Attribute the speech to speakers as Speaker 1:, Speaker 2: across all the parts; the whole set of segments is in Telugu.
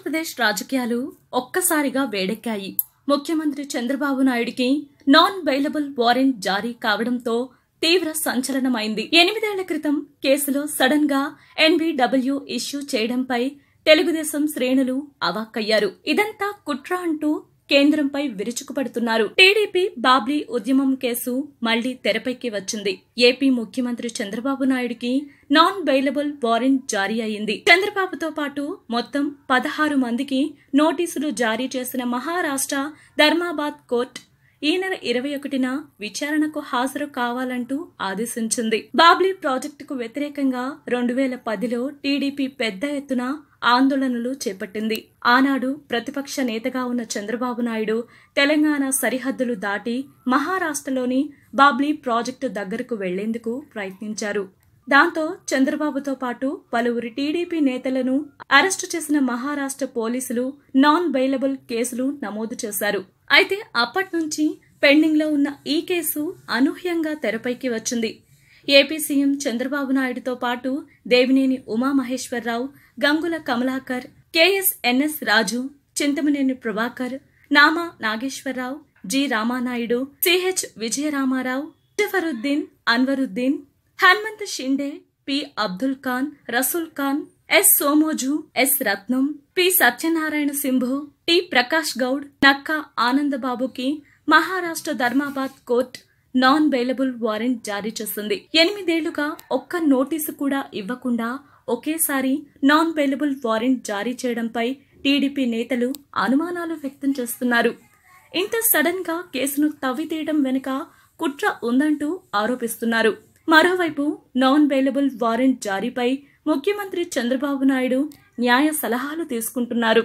Speaker 1: ఆంధ్రప్రదేశ్ రాజకీయాలు ఒక్కసారిగా వేడెక్కాయి ముఖ్యమంత్రి చంద్రబాబు నాయుడికి నాన్ బెయిలబుల్ వారెంట్ జారీ కావడంతో తీవ్ర సంచలనమైంది ఎనిమిదేళ్ల క్రితం కేసులో సడన్ గా ఎన్బిడబ్ల్యూ ఇష్యూ చేయడంపై తెలుగుదేశం శ్రేణులు అవాక్కయ్యారు ఇదంతా కుట్ర అంటూ కేంద్రంపై విరుచుకుపడుతున్నారు టీడీపీ బాబ్లీ ఉద్యమం కేసు మళ్లీ తెరపైకి వచ్చింది ఏపీ ముఖ్యమంత్రి చంద్రబాబు నాయుడికి నాన్ బెయిలబుల్ వారెంట్ జారీ అయింది చంద్రబాబుతో పాటు మొత్తం పదహారు మందికి నోటీసులు జారీ చేసిన మహారాష్ట్ర ధర్మాబాద్ కోర్టు ఈ నెల ఇరవై ఒకటిన విచారణకు హాజరు కావాలంటూ ఆదేశించింది బాబ్లీ ప్రాజెక్టుకు వ్యతిరేకంగా రెండు వేల పదిలో టీడీపీ పెద్ద ఎత్తున ఆందోళనలు చేపట్టింది ఆనాడు ప్రతిపక్ష నేతగా ఉన్న చంద్రబాబు నాయుడు తెలంగాణ సరిహద్దులు దాటి మహారాష్ట్రలోని బాబ్లీ ప్రాజెక్టు దగ్గరకు వెళ్లేందుకు ప్రయత్నించారు దాంతో చంద్రబాబుతో పాటు పలువురి టీడీపీ నేతలను అరెస్టు చేసిన మహారాష్ట్ర పోలీసులు నాన్ బెయిలబుల్ కేసులు నమోదు చేశారు అయితే అప్పటి నుంచి పెండింగ్ లో ఉన్న ఈ కేసు అనూహ్యంగా తెరపైకి వచ్చింది ఏపీ సీఎం చంద్రబాబు నాయుడుతో పాటు Devineni Umamaheswararao Gangula Kamalakar K S N S Raju Chintamaneni Prabhakar Nama Nageswararao G Ramanaidu C H Vijayaramarao Jafaruddin Anwaruddin Hanumant Shinde P Abdul Khan Rasool Khan S Somoju S Ratnam P Satyanarayana Simbhu T Prakash Goud Nakka ఆనందబాబుకి Maharashtra Dharmabad court non bailable warrant జారీ చేసింది ఎనిమిదేళ్లుగా ఒక్క నోటీసు కూడా ఇవ్వకుండా ఒకేసారి నాన్ బెయిలబుల్ వారెంట్ జారీ చేయడంపై టీడీపీ నేతలు అనుమానాలు వ్యక్తం చేస్తున్నారు ఇంత సడన్ గా కేసును తవ్వితీయడం వెనుక కుట్ర ఉందంటూ ఆరోపిస్తున్నారు మరోవైపు నాన్ బెయిలబుల్ వారెంట్ జారీపై ముఖ్యమంత్రి చంద్రబాబు నాయుడు న్యాయ సలహాలు తీసుకుంటున్నారు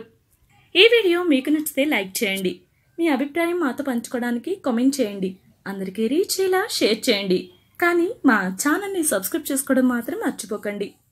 Speaker 1: ఈ వీడియో మీకు నచ్చితే లైక్ చేయండి మీ అభిప్రాయం మాతో పంచుకోవడానికి కామెంట్ చేయండి అందరికీ రీచ్ అయ్యేలా షేర్ చేయండి కానీ మా ఛానల్ని సబ్స్క్రైబ్ చేసుకోవడం మాత్రం మర్చిపోకండి